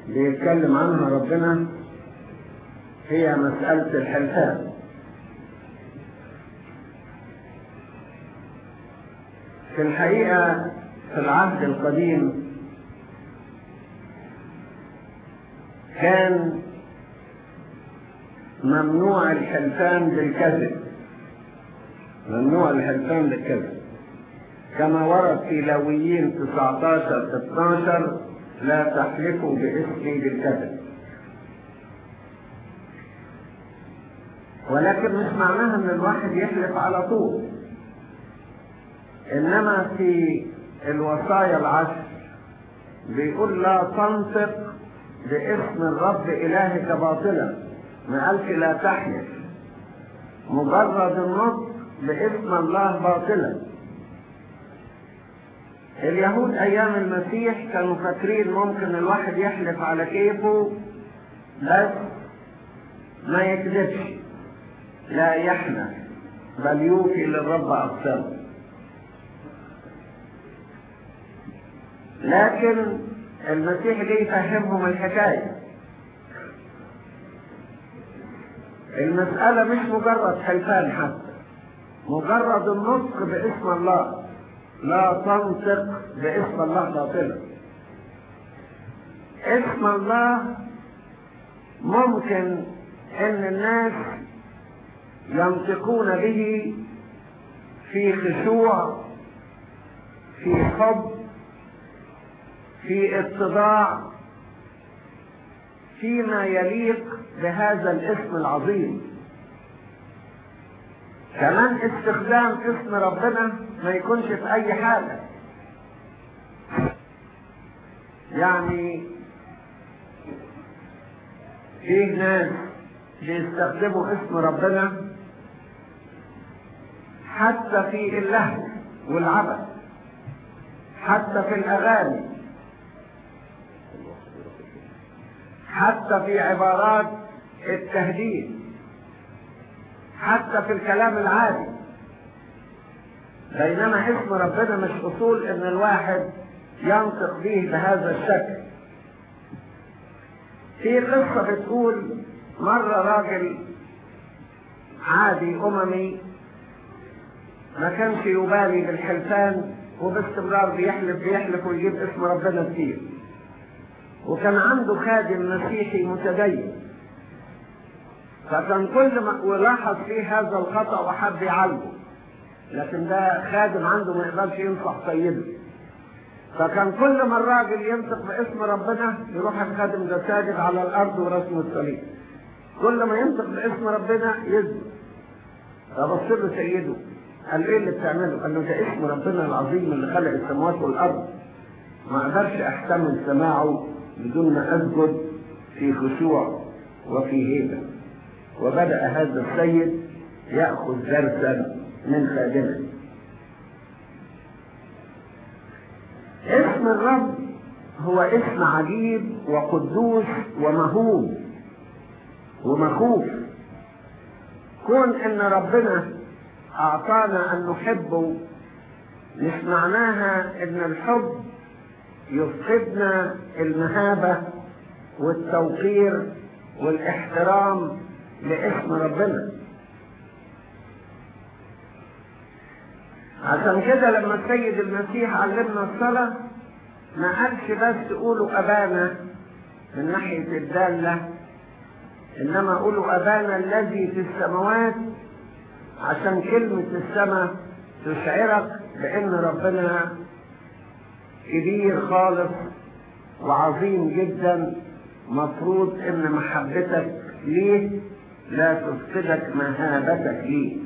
بيتكلم عنها ربنا هي مسألة الحلفان في الحقيقة في العهد القديم كان ممنوع الحلفان بالكذب ممنوع الحلفان بالكذب كما ورد في لويين 19 12 لا تحلفوا باسمي بالكذب ولكن مش معناها ان الواحد يحلف على طول انما في الوصايا العشر بيقول لا تنطق باسم الرب الهك باطلا ما قالش لا تحلف مجرد النطق باسم الله باطلا اليهود ايام المسيح كانوا فاكرين ممكن الواحد يحلف على كيفه بس ما يكذبش لا يحنث بل يوفي للرب اقسامه لكن المسيح جه يفهمهم الحكايه المسألة مش مجرد حلفان حتى مجرد النطق باسم الله لا تنطق باسم الله باطلا اسم الله ممكن ان الناس ينطقون به في خشوع في حب في اتضاع فيما يليق بهذا الاسم العظيم كمان استخدام اسم ربنا ما يكونش في اي حاجة يعني فيه ناس بيستخدموا اسم ربنا حتى في اللهو والعبث حتى في الاغاني حتى في عبارات التهديد حتى في الكلام العادي بينما اسم ربنا مش اصول ان الواحد ينطق به بهذا الشكل في قصة بتقول مرة راجل عادي أممي ما كانش يبالي بالحلفان وباستمرار بيحلف بيحلف ويجيب اسم ربنا كتير وكان عنده خادم مسيحي متدين فكان كل ما ولاحظ فيه هذا الخطأ وحب يعالجه لكن ده خادم عنده ما يقدرش ينصح سيده فكان كل ما الراجل ينطق باسم ربنا يروح الخادم ده ساجد على الارض ورسم الصليب كل ما ينطق باسم ربنا يسجد فبص له سيده قال له ايه اللي بتعمله؟ قال له ده اسم ربنا العظيم اللي خلق السماوات والارض ما اقدرش احتمل سماعه بدون ما اسجد في خشوع وفي هيبه وبدا هذا السيد ياخذ درسا من خادمه اسم الرب هو اسم عجيب وقدوس ومهوب ومخوف كون ان ربنا اعطانا ان نحبه مش معناها ان الحب يفقدنا المهابة والتوقير والاحترام لاسم ربنا عشان كده لما السيد المسيح علمنا الصلاة ما قالش بس قولوا أبانا من ناحية الدالة إنما قولوا أبانا الذي في السماوات عشان كلمة السماء تشعرك بأن ربنا كبير خالص وعظيم جدا مفروض ان محبتك ليه لا تفقدك مهابتك ليه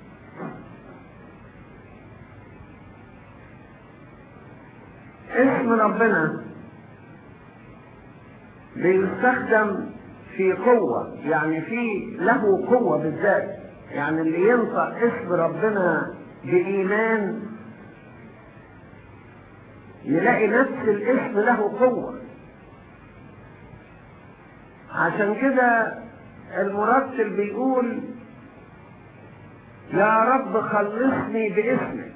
اسم ربنا بيستخدم في قوة يعني في له قوة بالذات يعني اللي ينطق اسم ربنا بإيمان يلاقي نفس الاسم له قوة عشان كده المرتل بيقول يا رب خلصني باسمك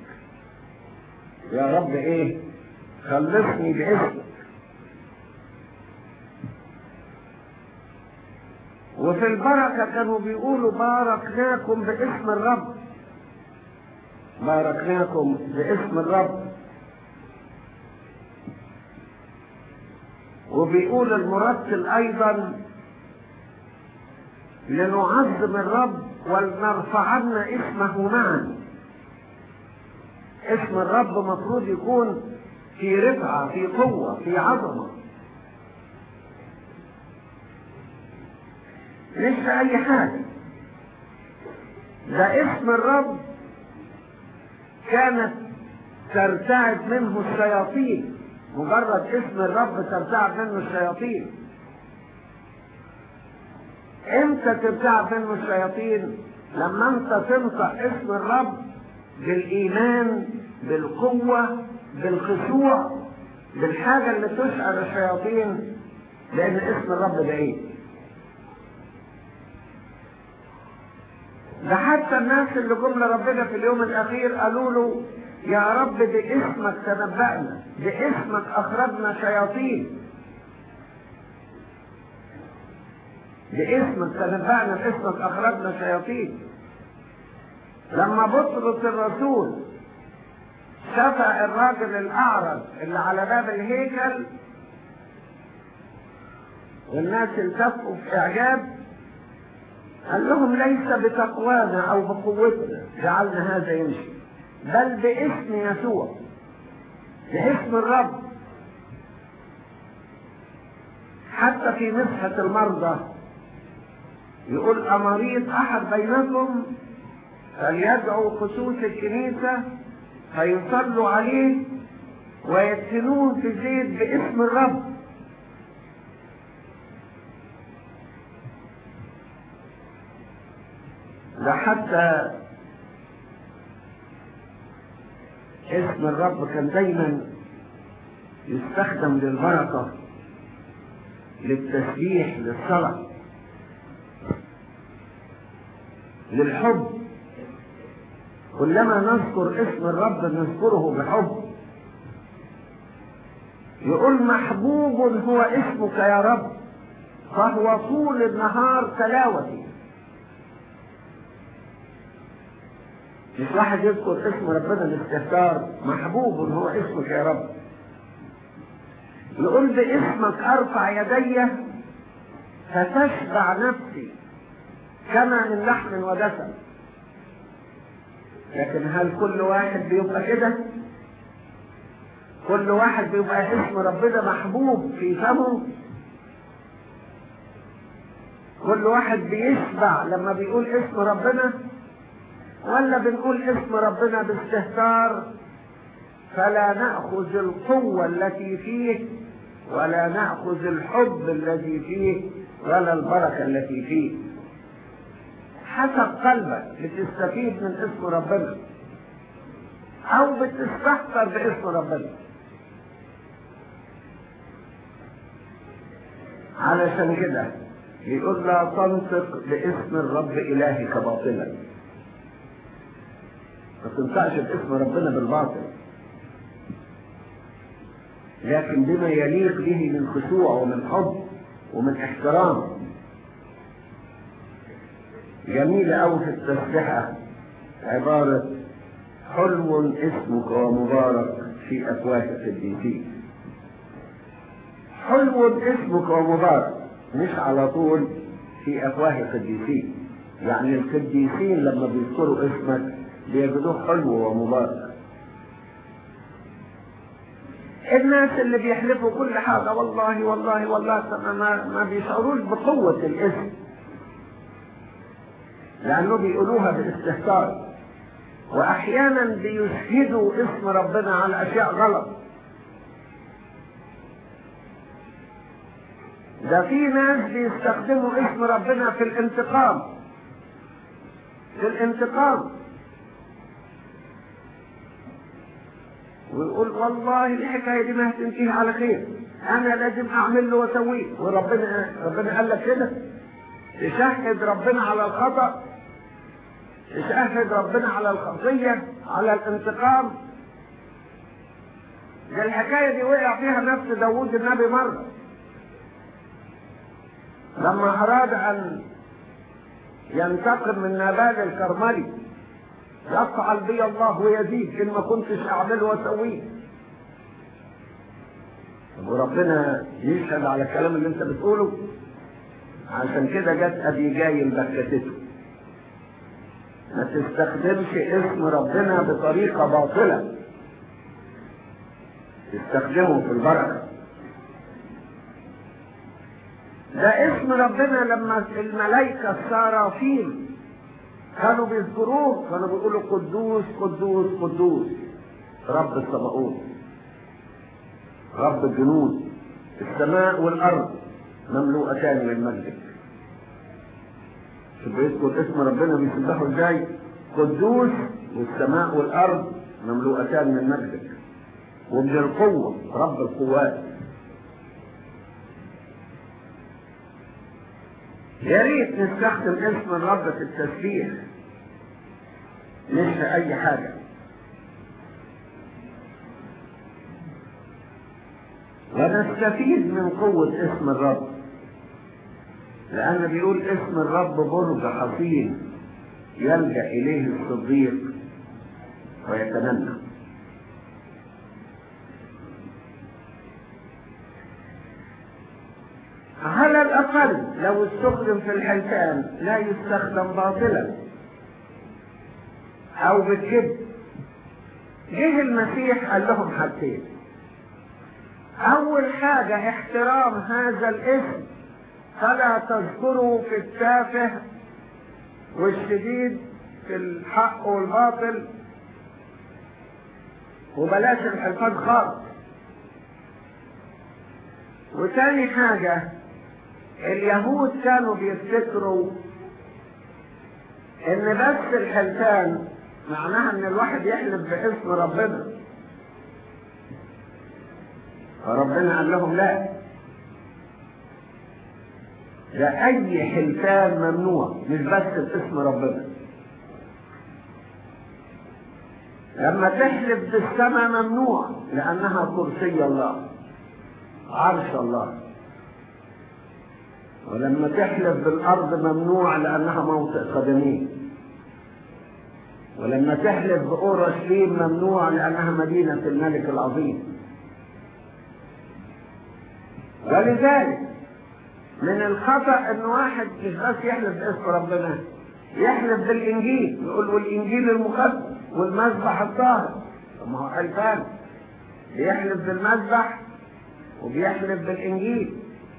يا رب ايه خلصني باسمك وفي البركة كانوا بيقولوا باركناكم باسم الرب باركناكم باسم الرب وبيقول المرتل ايضا لنعظم الرب ولنرفعن اسمه معا اسم الرب مفروض يكون في رفعة في قوة في عظمة مش في أي حاجة ده اسم الرب كانت ترتعد منه الشياطين مجرد اسم الرب ترتعد منه الشياطين امتى ترتعد منه الشياطين لما انت تنطق اسم الرب بالايمان بالقوة بالخشوع بالحاجة اللي تشعر الشياطين لان اسم الرب ده ايه ده حتى الناس اللي جم لربنا في اليوم الاخير قالوا له يا رب باسمك تنبأنا باسمك اخرجنا شياطين باسمك تنبأنا باسمك اخرجنا شياطين لما بطرس الرسول شفى الراجل الاعرج اللي على باب الهيكل والناس التفقوا في اعجاب قال لهم ليس بتقوانا او بقوتنا جعلنا هذا يمشي بل باسم يسوع باسم الرب حتى في مسحة المرضى يقول أمريض أحد بينكم فليدعو خصوص الكنيسة فيصلوا عليه ويدفنوه في زيت باسم الرب ده حتى اسم الرب كان دايما يستخدم للبركة للتسبيح للصلاة للحب كلما نذكر اسم الرب نذكره بحب يقول محبوب هو اسمك يا رب فهو طول النهار تلاوتي مش واحد يذكر اسم ربنا باستهتار محبوب هو اسمك يا رب يقول باسمك ارفع يدي فتشبع نفسي كما من لحم ودسم لكن هل كل واحد بيبقى كده كل واحد بيبقى اسم ربنا محبوب في فمه كل واحد بيشبع لما بيقول اسم ربنا ولا بنقول اسم ربنا باستهتار فلا نأخذ القوة التي فيه ولا نأخذ الحب الذي فيه ولا البركة التي فيه حسب قلبك بتستفيد من اسم ربنا او بتستهتر باسم ربنا علشان كده يقول لا تنطق باسم الرب الهك باطلا ما تنطقش باسم ربنا بالباطل لكن بما يليق به من خشوع ومن حب ومن احترام جميلة أوي في التسبحة عبارة حلو اسمك ومبارك في أفواه القديسين حلو اسمك ومبارك مش على طول في أفواه القديسين يعني القديسين لما بيذكروا اسمك بيجدوه حلو ومبارك الناس اللي بيحلفوا كل حاجة والله والله والله ما, ما بيشعروش بقوة الاسم لأنه بيقولوها بالاستهتار وأحيانا بيشهدوا اسم ربنا على أشياء غلط ده في ناس بيستخدموا اسم ربنا في الانتقام في الانتقام ويقول والله الحكايه دي ما هتنتهي على خير انا لازم اعمل له واسويه وربنا ربنا قال لك كده تشهد ربنا على الخطا تشهد ربنا على الخطيه على الانتقام ده الحكايه دي وقع فيها نفس داوود النبي مره لما اراد ان ينتقم من نبال الكرملي يفعل بي الله ويزيد ان ما كنتش اعمله واسويه وربنا يشهد على الكلام اللي انت بتقوله عشان كده جت ابي جاي بكتته ما تستخدمش اسم ربنا بطريقة باطلة تستخدمه في البركة ده اسم ربنا لما الملائكة الصرافيل كانوا بيذكروه كانوا بيقولوا قدوس قدوس قدوس رب السماوات رب الجنود السماء والارض مملوءتان من مجدك شوف يذكر اسم ربنا بيسبحوا ازاي قدوس والسماء والارض مملوءتان من مجدك ومن القوة رب القوات يا ريت نستخدم اسم الرب في التسبيح مش في اي حاجه ونستفيد من قوة اسم الرب لأن بيقول اسم الرب برج حصين يلجأ إليه الصديق ويتمنى على الأقل لو استخدم في الحلفان لا يستخدم باطلا أو بالكذب جه المسيح قال لهم حاجتين أول حاجة احترام هذا الاسم فلا تذكروا في التافه والشديد في الحق والباطل وبلاش الحلفان خالص وتاني حاجة اليهود كانوا بيفتكروا ان بس الحلفان معناها ان الواحد يحلف باسم ربنا فربنا قال لهم لا ده اي حلفان ممنوع مش بس باسم ربنا لما تحلف بالسماء ممنوع لانها كرسي الله عرش الله ولما تحلف بالارض ممنوع لانها موطئ قدمين ولما تحلف باورشليم ممنوع لانها مدينه الملك العظيم ولذلك من الخطا ان واحد مش بس يحلف باسم ربنا يحلف بالانجيل يقول والانجيل المقدس والمذبح الطاهر طب ما هو حلفان بيحلف بالمذبح وبيحلف بالانجيل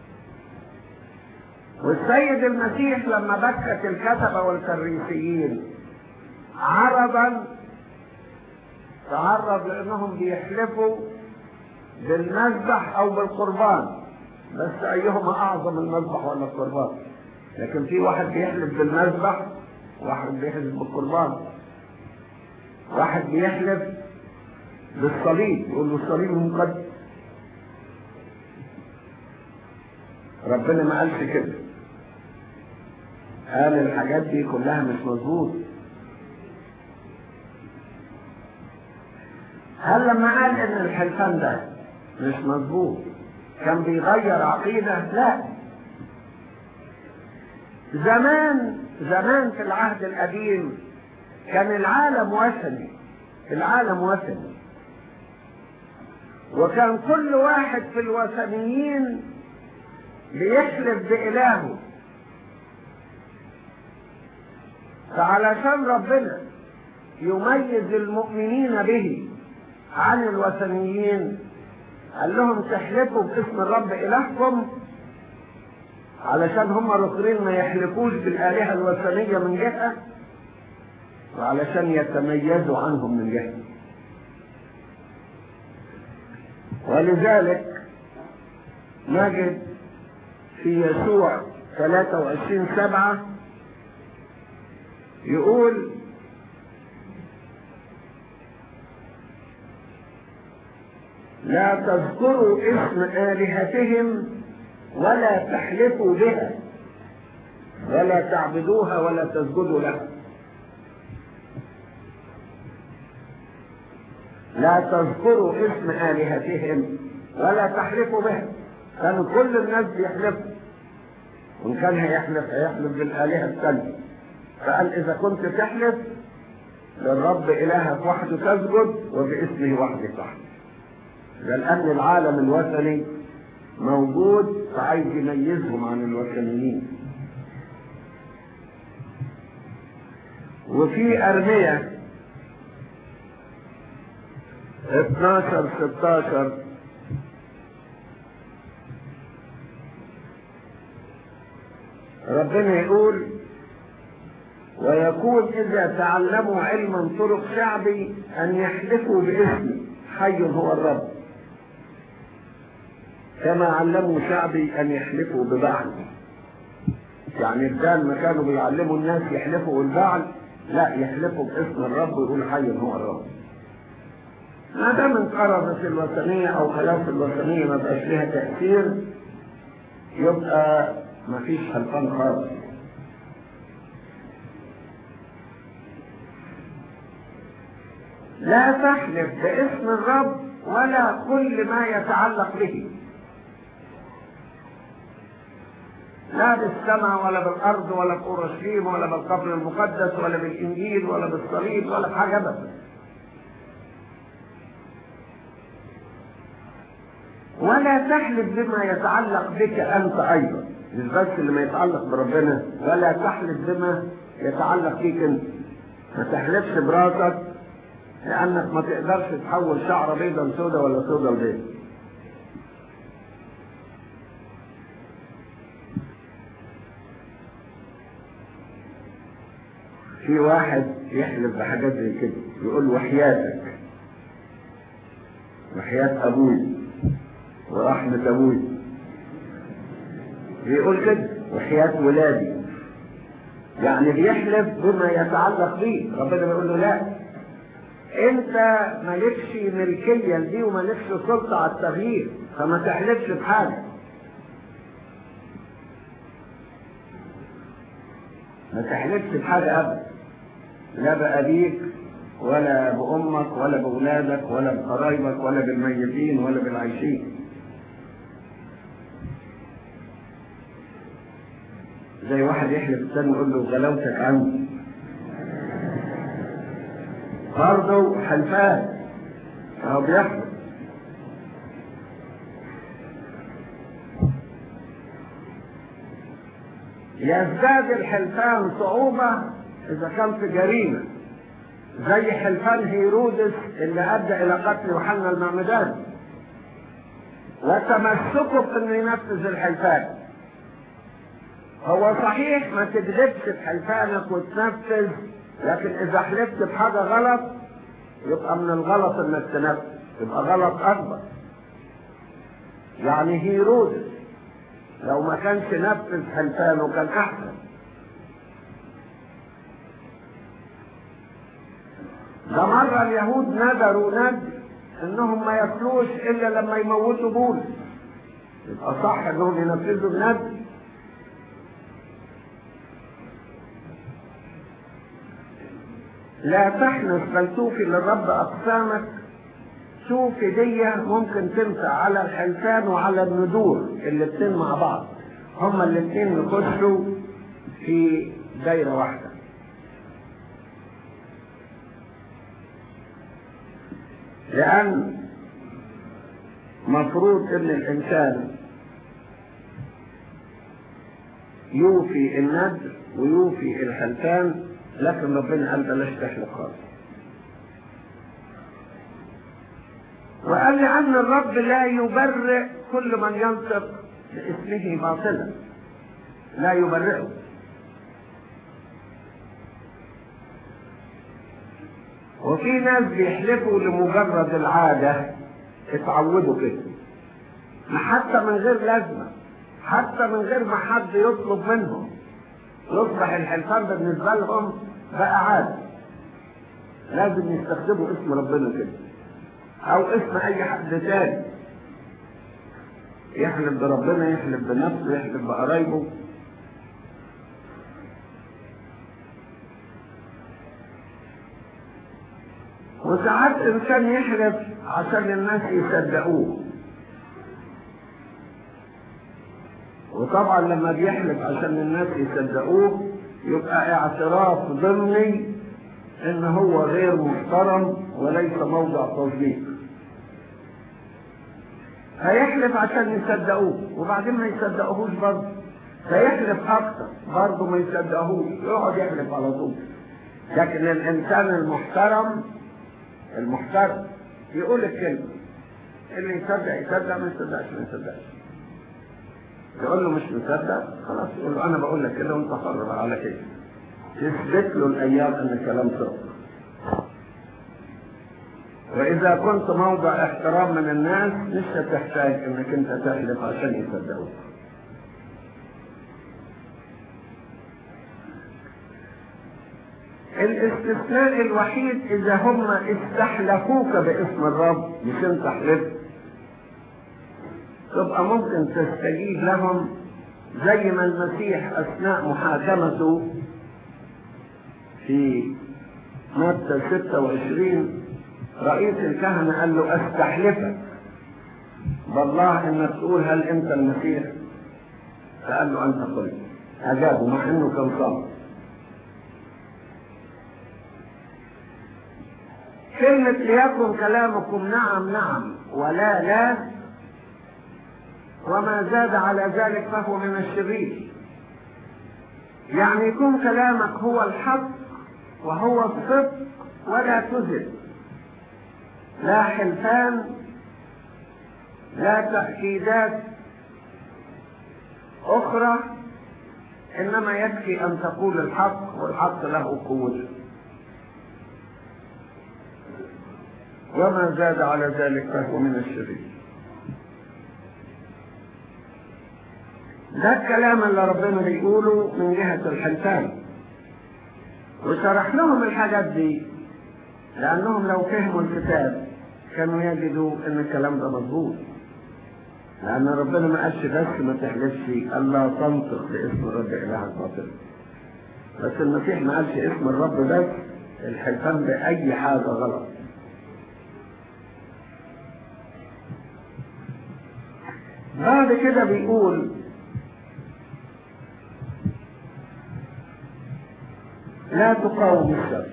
والسيد المسيح لما بكت الكتبه والفريسيين عرضا تعرض لانهم بيحلفوا بالمذبح او بالقربان بس ايهما اعظم المذبح ولا القربان لكن في واحد بيحلف بالمذبح واحد بيحلف بالقربان واحد بيحلف بالصليب يقول له الصليب مقدس ربنا ما قالش كده قال الحاجات دي كلها مش مظبوط هل لما قال ان الحلفان ده مش مظبوط كان بيغير عقيدة لا زمان زمان في العهد القديم كان العالم وثني العالم وثني وكان كل واحد في الوثنيين بيحلف بإلهه فعلشان ربنا يميز المؤمنين به عن الوثنيين قال لهم تحلفوا باسم الرب إلهكم علشان هم ركرين ما يحلفوش بالآلهة الوثنية من جهة وعلشان يتميزوا عنهم من جهة ولذلك نجد في يسوع 23 سبعة يقول لا تذكروا اسم آلهتهم ولا تحلفوا بها ولا تعبدوها ولا تسجدوا لها لا تذكروا اسم آلهتهم ولا تحلفوا بها كانوا كل الناس بيحلفوا وإن كان هيحلف هيحلف بالآلهة الثانية فقال إذا كنت تحلف للرب إلهك وحده تسجد وباسمه وحده تحلف لأن العالم الوثني موجود فعايز يميزهم عن الوثنيين وفي أرمية 12 16 ربنا يقول ويكون إذا تعلموا علما طرق شعبي أن يحلفوا باسمي حي هو الرب كما علموا شعبي أن يحلفوا ببعل يعني بدال ما كانوا بيعلموا الناس يحلفوا بالبعل لا يحلفوا باسم الرب ويقول حي هو الرب ما دام انقرضت الوثنية أو خلاف الوثنية ما بقاش لها تأثير يبقى ما فيش حلفان خالص لا تحلف باسم الرب ولا كل ما يتعلق به لا بالسماء ولا بالارض ولا باورشليم ولا بالقبر المقدس ولا بالانجيل ولا بالصليب ولا بحاجه ابدا ولا تحلف بما يتعلق بك انت ايضا مش بس اللي ما يتعلق بربنا ولا تحلف بما يتعلق بيك انت ما تحلفش براسك لانك ما تقدرش تحول شعره بيضا سودا ولا سودا لبيض في واحد يحلف بحاجات زي كده يقول وحياتك وحياة ابوي ورحمة ابوي بيقول كده وحياة ولادي يعني بيحلف بما يتعلق بيه ربنا بيقول له لا انت مالكش ملكية لدي ومالكش سلطة على التغيير فما تحلفش بحاجة ما تحلفش بحاجة ابدا لا بأبيك ولا بأمك ولا بأولادك ولا بقرايبك ولا بالميتين ولا بالعايشين زي واحد يحلف الثاني يقول له غلاوتك عندي برضه حلفان اهو بيحلف يزداد الحلفان صعوبة إذا كان في جريمة زي حلفان هيرودس اللي أدى إلى قتل يوحنا المعمدان وتمسكه بأنه ينفذ الحلفان هو صحيح ما تكذبش بحلفانك وتنفذ لكن إذا حلفت بحاجة غلط يبقى من الغلط إنك تنفذ يبقى غلط أكبر يعني هيرودس لو ما كانش نفذ حلفانه كان أحسن ده مرة اليهود ندروا ندر انهم ما ياكلوش الا لما يموتوا بولس يبقى صح انهم ينفذوا الندر لا تحنث بل توفي للرب اقسامك شوف دي ممكن تنفع على الحلفان وعلى الندور الاتنين مع بعض هما الاتنين يخشوا في دايرة واحدة لأن مفروض إن الإنسان يوفي الندر ويوفي الحلفان لكن ربنا قال بلاش تحلف خالص وقال لأن الرب لا يبرئ كل من ينطق باسمه باطلا لا يبرئه وفي ناس بيحلفوا لمجرد العادة اتعودوا كده حتى من غير لازمة حتى من غير ما حد يطلب منهم يصبح الحلفان بالنسبة لهم بقى عادة لازم يستخدموا اسم ربنا كده او اسم اي حد تاني يحلف بربنا يحلف بنفسه يحلف بقرايبه وساعات انسان يحلف عشان الناس يصدقوه وطبعا لما بيحلف عشان الناس يصدقوه يبقى اعتراف ضمني ان هو غير محترم وليس موضع تصديق هيحلف عشان يصدقوه وبعدين ما يصدقوهوش برضه فيحلف اكتر برضه ما يصدقوهوش يقعد يحلف على طول لكن الانسان المحترم المحترم يقول الكلمه اللي يصدق يصدق ما يصدقش ما يصدقش يقول له مش مصدق خلاص يقول له انا بقول لك كده وانت حر بقى على كده تثبت له الايام ان الكلام صدق واذا كنت موضع احترام من الناس مش هتحتاج انك انت تحلف عشان يصدقوك الاستثناء الوحيد اذا هم استحلفوك باسم الرب مش انت حلفت تبقى ممكن تستجيب لهم زي ما المسيح اثناء محاكمته في متى 26 رئيس الكهنة قال له استحلفك بالله انك تقول هل انت المسيح فقال له انت قلت اجابه مع انه كان صامت كلمة ليكن كلامكم نعم نعم ولا لا وما زاد على ذلك فهو من الشرير يعني يكون كلامك هو الحق وهو الصدق ولا تزل لا حلفان لا تأكيدات أخرى إنما يكفي أن تقول الحق والحق له قوته وما زاد على ذلك فهو من الشرير ده الكلام اللي ربنا بيقوله من جهة الحلفان وشرح لهم الحاجات دي لأنهم لو فهموا الكتاب كانوا يجدوا إن الكلام ده مظبوط لأن ربنا ما قالش بس ما تحلفش ألا تنطق باسم الرب إلهك باطل بس المسيح ما قالش اسم الرب بس الحلفان بأي حاجة غلط بعد كده بيقول لا تقاوم الشر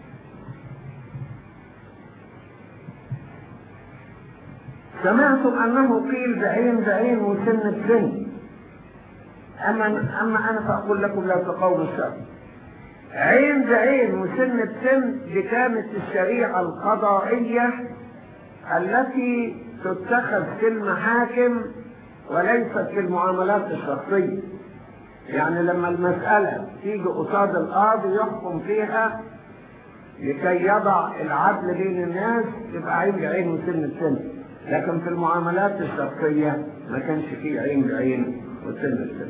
سمعتم انه قيل بعين بعين وسن بسن اما اما انا فاقول لكم لا تقاوم الشر عين بعين وسن بسن دي كانت الشريعه القضائيه التي تتخذ في المحاكم وليست في المعاملات الشخصيه يعني لما المسألة تيجي قصاد القاضي يحكم فيها لكي يضع العدل بين الناس يبقى عين بعين وسن بسن لكن في المعاملات الشخصية ما كانش فيه عين بعين وسن بسن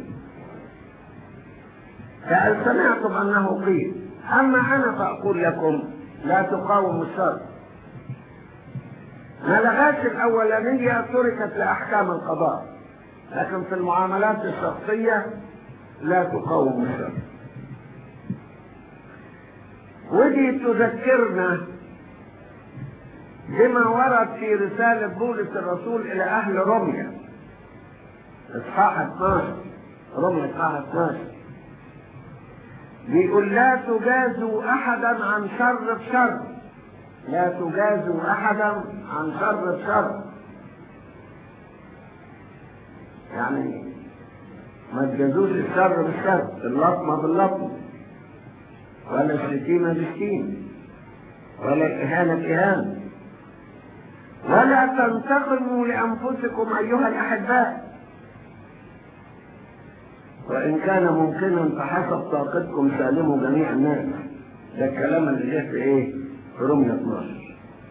فهل سمعتم أنه قيل أما أنا فأقول لكم لا تقاوموا الشر ما لغاش الأولانية تركت لأحكام القضاء لكن في المعاملات الشخصية لا تقاوم الشر ودي تذكرنا بما ورد في رسالة بولس الرسول إلى أهل روميا إصحاح 12 روميا إصحاح 12 بيقول لا تجازوا أحدا عن شر بشر لا تجازوا أحدا عن شر بشر يعني ما تجازوش الشر بالشر اللطمة باللطمة ولا الشتيمة بالشتيمة ولا الإهانة بإهانة ولا تنتقموا لأنفسكم أيها الأحباء وإن كان ممكنا فحسب طاقتكم سالموا جميع الناس ده الكلام اللي جه في إيه؟ في رمية 12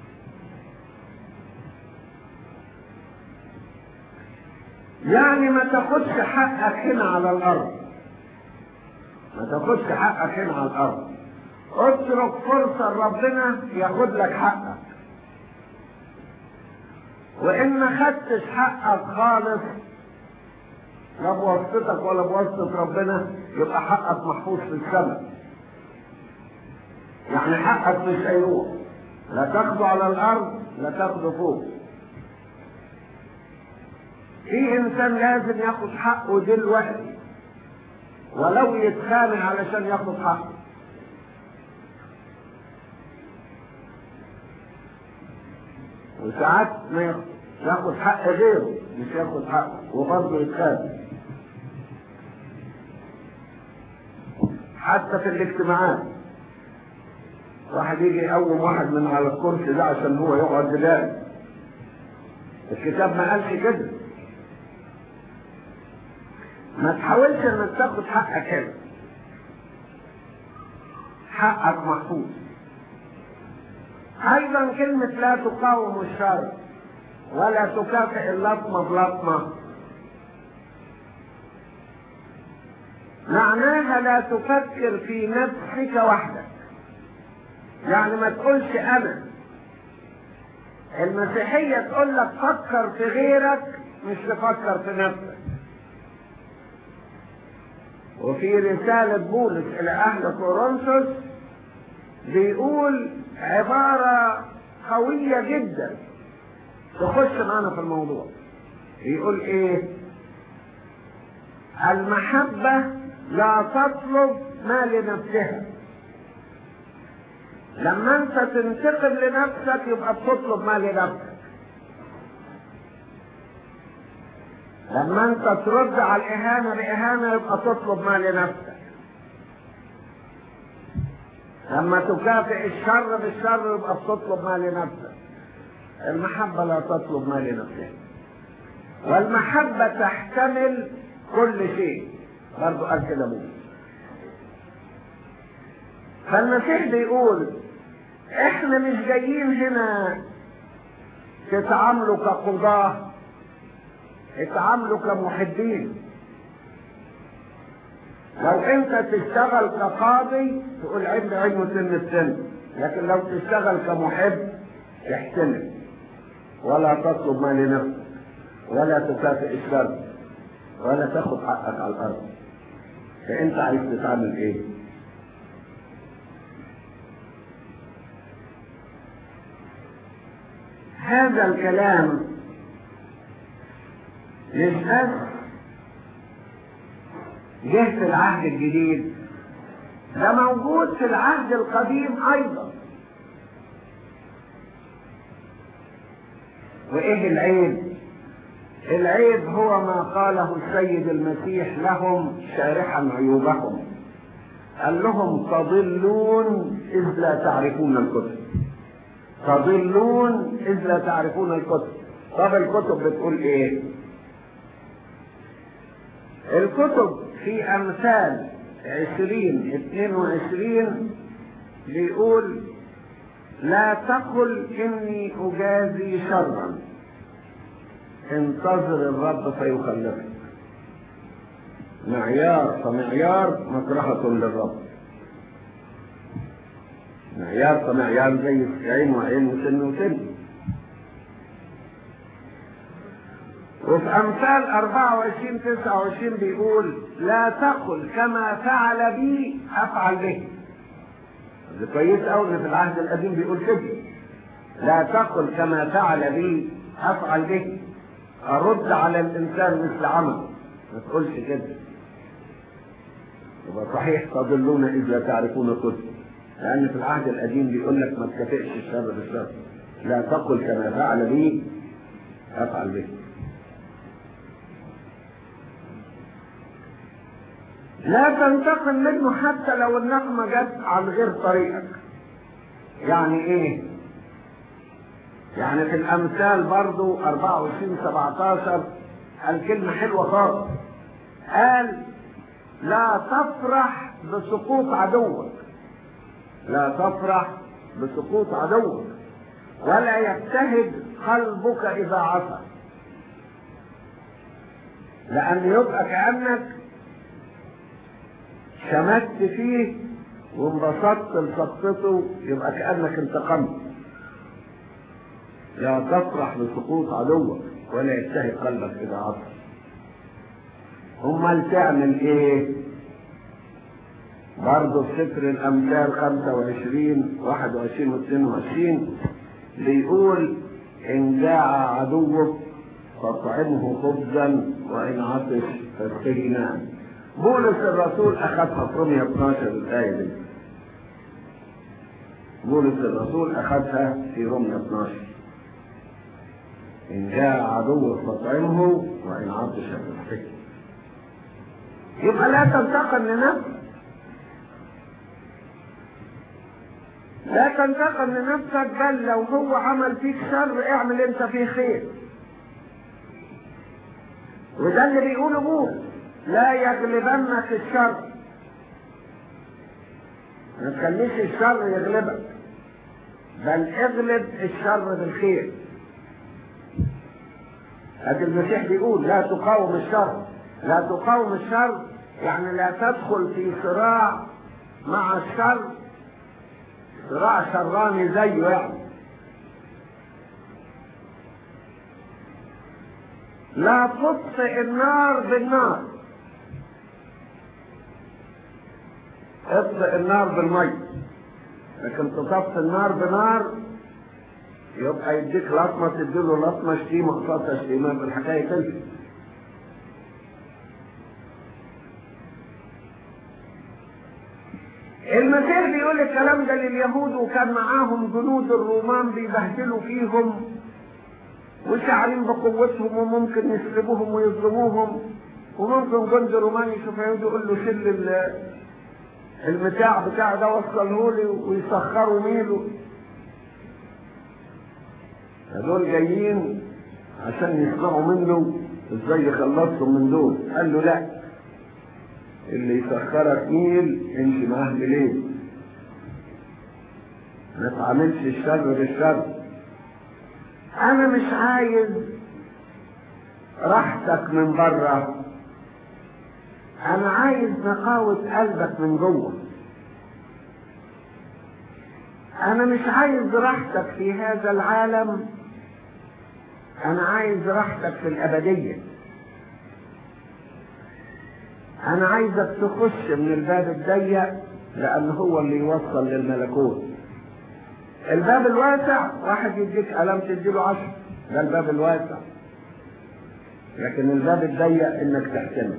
يعني ما تاخدش حقك هنا على الارض ما تاخدش حقك هنا على الارض اترك فرصة لربنا ياخد لك حقك وان ما خدتش حقك خالص لا بواسطتك ولا بواسطة ربنا يبقى حقك محفوظ في السماء يعني حقك مش هيروح لا تاخده على الارض لا تاخده فوق في انسان لازم ياخد حقه دلوقتي ولو يتخانق علشان ياخد حقه وساعات ما ياخد ياخد حق غيره مش ياخد حقه وبرضه يتخانق حتى في الاجتماعات واحد يجي يقوم واحد من على الكرسي ده عشان هو يقعد بداية الكتاب ما قالش كده ما تحاولش انك تاخد حقك هنا حقك محفوظ ايضا كلمة لا تقاوم الشر ولا تكافئ اللطمة بلطمة معناها لا تفكر في نفسك وحدك يعني ما تقولش انا المسيحية تقول لك فكر في غيرك مش تفكر في نفسك وفي رسالة بولس إلى أهل كورنثوس بيقول عبارة قوية جدا تخش معانا في الموضوع يقول إيه المحبة لا تطلب ما لنفسها لما انت تنتقم لنفسك يبقى بتطلب ما لنفسك لما انت ترد على الاهانه باهانه يبقى تطلب ما لنفسك لما تكافئ الشر بالشر يبقى بتطلب ما لنفسك المحبه لا تطلب ما لنفسها والمحبه تحتمل كل شيء برضو قال كده ابوه فالمسيح بيقول احنا مش جايين هنا تتعاملوا كقضاه اتعاملوا كمحبين لو انت تشتغل كقاضي تقول عند عين وسن السن لكن لو تشتغل كمحب تحتمل ولا تطلب ما لنفسك ولا تكافئ الشر ولا تاخد حقك على الارض فانت عايز تتعامل ايه هذا الكلام مش بس جه في العهد الجديد ده موجود في العهد القديم ايضا وايه العيب العيب هو ما قاله السيد المسيح لهم شارحا عيوبهم قال لهم تضلون اذ لا تعرفون الكتب تضلون اذ لا تعرفون الكتب طب الكتب بتقول ايه الكتب في امثال عشرين اتنين وعشرين بيقول لا تقل اني اجازي شرا انتظر الرب فيخلفك معيار فمعيار مكرهة للرب معيار فمعيار زي عين وعين وسن وسن وفي أمثال 24 29 بيقول لا تقل كما فعل بي أفعل به ده كويس أوي إن في العهد القديم بيقول كده لا تقل كما فعل بي أفعل به أرد على الإنسان مثل عمل ما تقولش كده يبقى صحيح تضلون إذ لا تعرفون كتب لأن في العهد القديم بيقول لك ما تكافئش الشر بالشر لا تقل كما فعل بي أفعل به لا تنتقم منه حتى لو النقمة جت عن غير طريقك يعني ايه يعني في الامثال برضو 24 17 قال كلمة حلوة خالص قال لا تفرح بسقوط عدوك لا تفرح بسقوط عدوك ولا يبتهج قلبك اذا عصى لان يبقى كانك شمت فيه وانبسطت لسقطته يبقى كانك انتقمت لا تفرح بسقوط عدوك ولا يبتهج قلبك اذا عصى امال تعمل ايه برضه في سفر الامثال 25 21 و 22 بيقول ان جاع عدوك فاطعمه خبزا وان عطش فاسقه ماء بولس الرسول اخذها في رومية 12 الايه دي بولس الرسول اخذها في رومية 12 ان جاء عدو فاطعمه وان عطش فاسقه يبقى لا تنتقم لنفسك لا تنتقم لنفسك بل لو هو عمل فيك شر اعمل انت فيه خير وده اللي بيقوله بولس لا يغلبنك الشر ما تخليش الشر يغلبك بل اغلب الشر بالخير ادي المسيح بيقول لا تقاوم الشر لا تقاوم الشر يعني لا تدخل في صراع مع الشر صراع شراني زيه يعني لا تطفئ النار بالنار اطفئ النار بالمي لكن تطفي النار بنار يبقى يديك لطمه تديله لطمه شتيمه قصاد شتيمه بالحكايه تنفي المسيح بيقول الكلام ده لليهود وكان معاهم جنود الرومان بيبهدلوا فيهم وشاعرين بقوتهم وممكن يسلبوهم ويظلموهم وممكن جند روماني يشوف يهودي يقول له شيل المتاع بتاع ده وصله لي ويسخروا ميله هدول جايين عشان يسمعوا منه ازاي يخلصهم من دول قال له لا اللي يسخرك ميل امشي معاه ميلين ما تعملش الشر بالشر انا مش عايز راحتك من بره انا عايز نقاوة قلبك من جوه انا مش عايز راحتك في هذا العالم انا عايز راحتك في الابدية انا عايزك تخش من الباب الضيق لان هو اللي يوصل للملكوت الباب الواسع واحد يديك قلم تديله عشر ده الباب الواسع لكن الباب الضيق انك تحتمل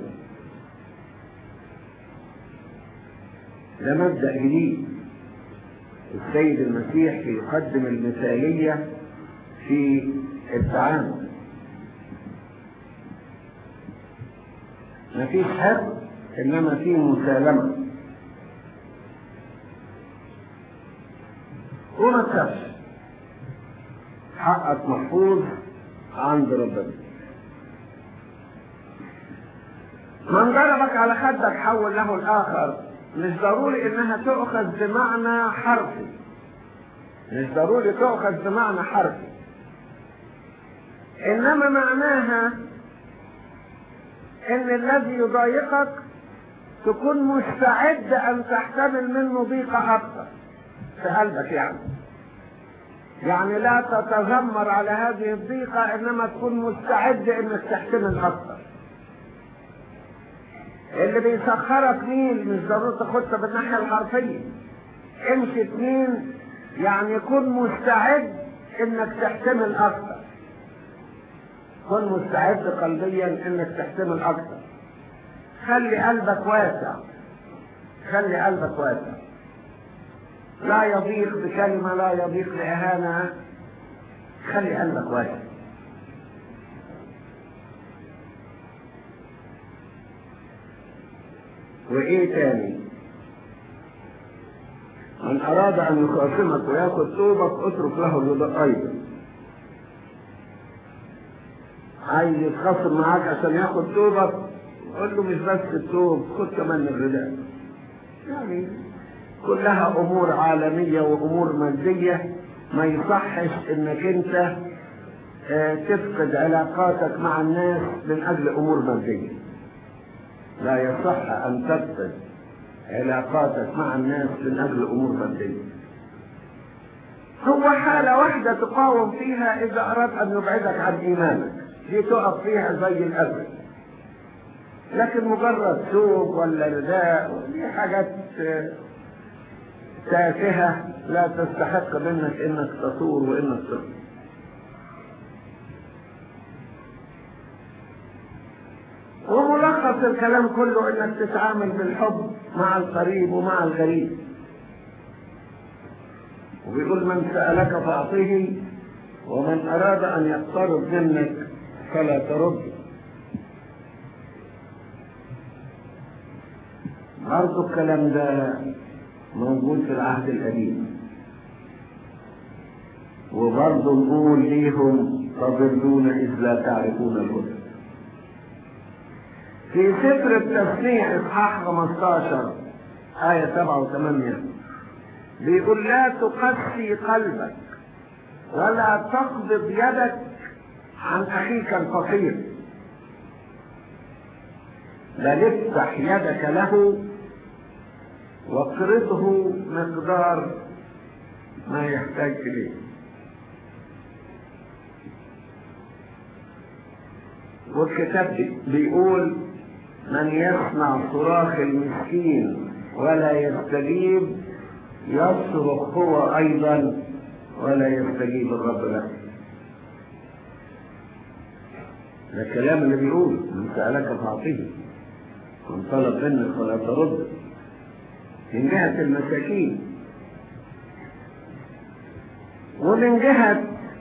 ده مبدأ جديد السيد المسيح يقدم المثالية في التعامل مفيش حد انما في مسالمة وما تخافش حقك محفوظ عند ربنا من ضربك على خدك حول له الاخر مش ضروري انها تؤخذ بمعنى حرفي مش ضروري تؤخذ بمعنى حرفي انما معناها ان الذي يضايقك تكون مستعد ان تحتمل منه ضيقة اكثر في قلبك يعني يعني لا تتذمر على هذه الضيقة انما تكون مستعد انك تحتمل اكثر اللي بيسخرك مين مش ضروري تاخدها بالناحية الحرفية امشي اتنين يعني يكون مستعد انك تحتمل اكثر كن مستعد قلبيا انك تحتمل اكثر خلي قلبك واسع خلي قلبك واسع لا يضيق بكلمة لا يضيق لإهانة خلي قلبك واسع وايه تاني من اراد ان يخاصمك وياخذ ثوبك اترك له الرداء ايضا عايز يتخاصم معاك عشان ياخد ثوبك قول له مش بس الثوب خد كمان الرداء يعني كلها امور عالميه وامور ماديه ما يصحش انك انت اه تفقد علاقاتك مع الناس من اجل امور ماديه لا يصح ان تفقد علاقاتك مع الناس من اجل امور ماديه هو حالة واحدة تقاوم فيها إذا أراد أن يبعدك عن إيمانك دي تقف فيها زي الأبد لكن مجرد ثوب ولا رداء دي حاجات تافهة لا تستحق منك إنك تصور وإنك تصور وملخص خلاص الكلام كله انك تتعامل بالحب مع القريب ومع الغريب وبيقول من سألك فأعطيه ومن أراد أن يقترب منك فلا ترد برضه الكلام ده موجود في العهد القديم وبرضه نقول ليهم تضلون إذ لا تعرفون الهدى في سفر التسميع إصحاح 15 آية 7 و 8 بيقول لا تقسي قلبك ولا تقبض يدك عن أخيك الفقير بل افتح يدك له واقرضه مقدار ما يحتاج إليه والكتاب بيقول من يسمع صراخ المسكين ولا يستجيب يصرخ هو ايضا ولا يستجيب الرب له ده الكلام اللي بيقول من سألك فأعطيه من طلب منك فلا ترد من جهة المساكين ومن جهة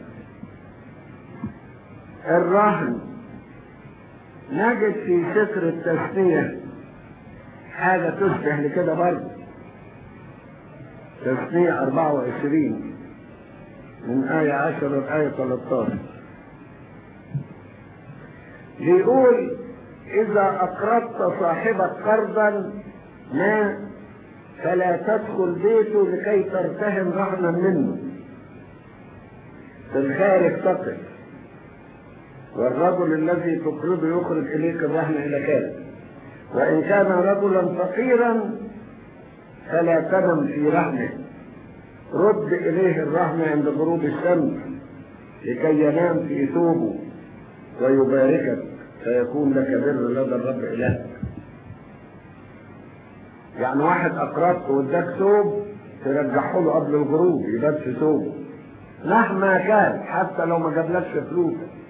الرهن نجد في سفر التسمية حاجة تشبه لكده برضه تسمية 24 من آية 10 لآية 13 بيقول إذا أقرضت صاحبك قرضا ما فلا تدخل بيته لكي ترتهن رهنا منه في الخارج تقف والرجل الذي تقرضه يخرج إليك الرهن إلى كاذب وإن كان رجلا فقيرا فلا تنم في رهنه رد إليه الرهن عند غروب الشمس لكي ينام في ثوبه ويباركك فيكون لك بر لدى الرب إلهك يعني واحد أقرضته واداك ثوب ترجعه له قبل الغروب يبات في ثوبه مهما كان حتى لو ما جابلكش فلوس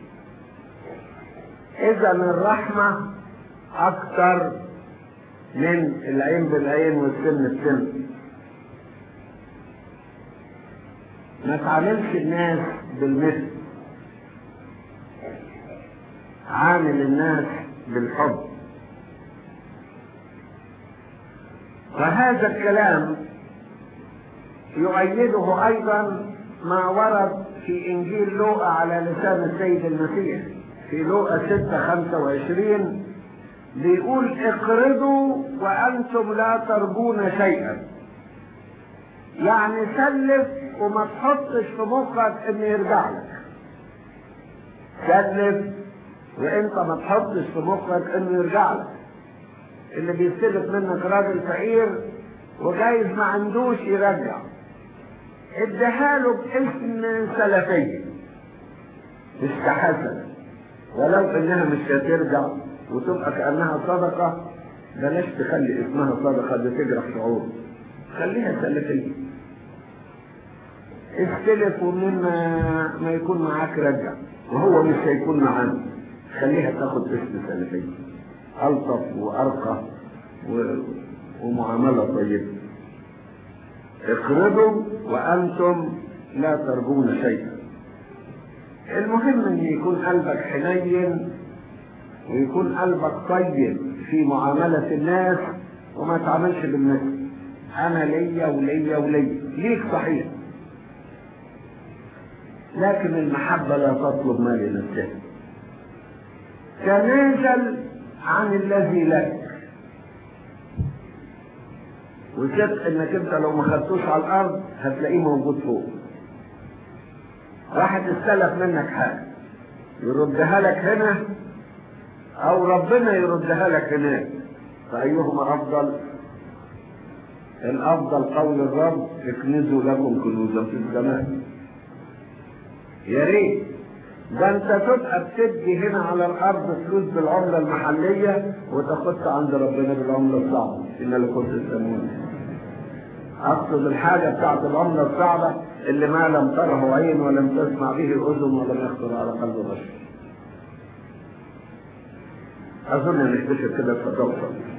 إذا الرحمة أكثر من العين بالعين والسن بالسن ما تعاملش الناس بالمثل عامل الناس بالحب وهذا الكلام يؤيده ايضا ما ورد في انجيل لوقا على لسان السيد المسيح في لوقا 6 25 بيقول اقرضوا وانتم لا ترجون شيئا يعني سلف وما تحطش في مخك ان يرجع لك سلف وانت ما تحطش في مخك انه يرجع لك اللي بيستلف منك راجل فقير وجايز ما عندوش يرجع اديها له باسم سلفيه مش كحسنه ولو انها مش هترجع وتبقى كانها صدقه بلاش تخلي اسمها صدقه دي تجرح شعور خليها سلفيه استلف ومن ما, ما يكون معاك رجع وهو مش هيكون معانا خليها تاخد اسم سلفيه الطف وارقى و... ومعامله طيبه اقرضوا وانتم لا ترجون شيئا المهم ان يكون قلبك حنين ويكون قلبك طيب في معاملة الناس وما تعملش بالمثل انا ليا وليا وليا ليك صحيح لكن المحبة لا تطلب ما لنفسها تنازل عن الذي لك وثق انك انت لو ما خدتوش على الارض هتلاقيه موجود فوق واحد استلف منك حاجه يردها لك هنا او ربنا يردها لك هناك فايهما افضل الافضل قول الرب اكنزوا لكم كنوزا في السماء يا ريت ده انت تبقى بتدي هنا على الارض فلوس بالعمله المحليه وتاخدها عند ربنا بالعمله الصعبه ان اللي كنت تسمونه اقصد الحاجه بتاعت العمله الصعبه اللي ما لم تره عين ولم تسمع به اذن ولم يخطر على قلب بشر اظن نكتشف كده اتفضل